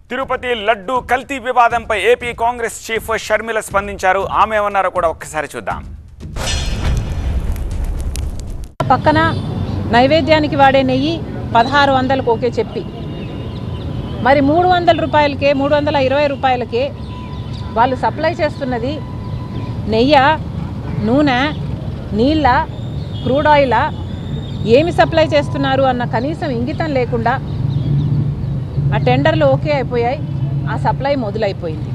తిరుపతి లడ్డు కల్తీ వివాదంపై AP Congress chief Sharmila స్పందించారు ఆమె ఏమన్నారో కూడా ఒక్కసారి చూద్దాం పక్కన నైవేద్యానికి వాడే నెయ్యి పదహారు వందలకు ఓకే చెప్పి మరి మూడు వందల రూపాయలకే మూడు వందల ఇరవై రూపాయలకే వాళ్ళు సప్లై చేస్తున్నది నెయ్య నూనె నీళ్ళ క్రూడ్ ఆయిలా ఏమి సప్లై చేస్తున్నారు అన్న కనీసం ఇంగితం లేకుండా ఆ టెండర్లు ఓకే అయిపోయాయి ఆ సప్లై మొదలైపోయింది